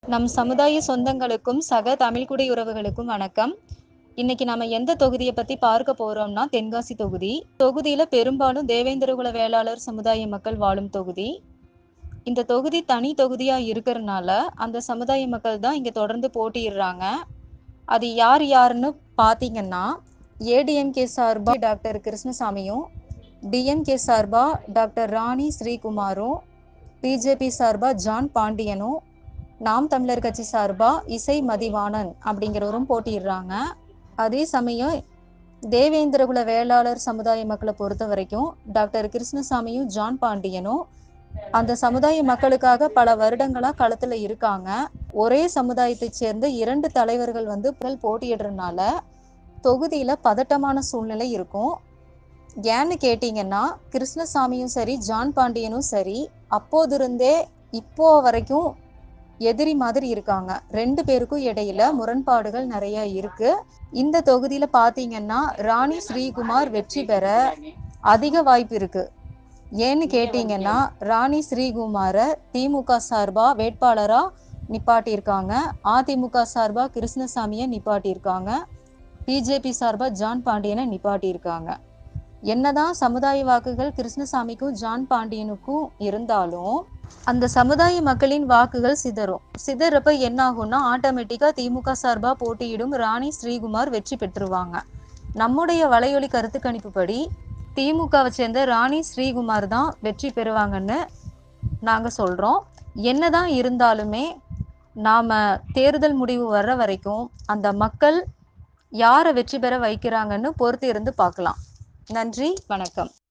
நம் சமுதாய சொந்தங்களுக்கும் சக தமிழ்குடி உறவுகளுக்கும் வணக்கம் இன்னைக்கு நாம எந்த தொகுதியை பத்தி பார்க்க போறோம்னா தென்காசி தொகுதி தொகுதியில பெரும்பாலும் தேவேந்திரகுல வேளாளர் சமுதாய மக்கள் வாழும் தொகுதி இந்த தொகுதி தனி தொகுதியா இருக்கிறதுனால அந்த சமுதாய மக்கள் தான் இங்க தொடர்ந்து போட்டியிடுறாங்க அது யார் யாருன்னு பாத்தீங்கன்னா ஏடிஎம்கே சார்பா டாக்டர் கிருஷ்ணசாமியும் டிஎம்கே சார்பா டாக்டர் ராணி ஸ்ரீகுமாரும் பிஜேபி சார்பா ஜான் பாண்டியனும் நாம் தமிழர் கட்சி சார்பா இசை மதிவாணன் அப்படிங்கிறவரும் போட்டியிடுறாங்க அதே சமயம் தேவேந்திரகுல வேளாளர் சமுதாய மக்களை பொறுத்த வரைக்கும் டாக்டர் கிருஷ்ணசாமியும் ஜான் பாண்டியனும் அந்த சமுதாய மக்களுக்காக பல வருடங்களா களத்துல இருக்காங்க ஒரே சமுதாயத்தை சேர்ந்த இரண்டு தலைவர்கள் வந்து போட்டியிடுறதுனால தொகுதியில பதட்டமான சூழ்நிலை இருக்கும் ஏன்னு கேட்டீங்கன்னா கிருஷ்ணசாமியும் சரி ஜான் பாண்டியனும் சரி அப்போதிருந்தே இப்போ வரைக்கும் எதிரி மாதிரி இருக்காங்க ரெண்டு பேருக்கும் இடையில முரண்பாடுகள் நிறைய இருக்கு இந்த தொகுதியில பாத்தீங்கன்னா ராணி ஸ்ரீகுமார் வெற்றி பெற அதிக வாய்ப்பு இருக்கு ஏன்னு கேட்டீங்கன்னா ராணி ஸ்ரீகுமார திமுக சார்பா வேட்பாளரா நிப்பாட்டியிருக்காங்க அதிமுக சார்பா கிருஷ்ணசாமியை நிப்பாட்டியிருக்காங்க பிஜேபி சார்பா ஜான் பாண்டியனை நிப்பாட்டியிருக்காங்க என்னதான் சமுதாய வாக்குகள் கிருஷ்ணசாமிக்கும் ஜான் பாண்டியனுக்கும் இருந்தாலும் அந்த சமுதாய மக்களின் வாக்குகள் சிதறும் சிதறப்ப என்ன ஆகும்னா ஆட்டோமேட்டிக்கா திமுக சார்பா போட்டியிடும் ராணி ஸ்ரீகுமார் வெற்றி பெற்றுருவாங்க நம்முடைய வலையொலி கருத்து கணிப்புப்படி திமுகவை சேர்ந்த ராணி ஸ்ரீகுமார் தான் வெற்றி பெறுவாங்கன்னு நாங்க சொல்றோம் என்னதான் இருந்தாலுமே நாம தேர்தல் முடிவு வர்ற வரைக்கும் அந்த மக்கள் யாரை வெற்றி பெற வைக்கிறாங்கன்னு பொறுத்து இருந்து பார்க்கலாம் நன்றி வணக்கம்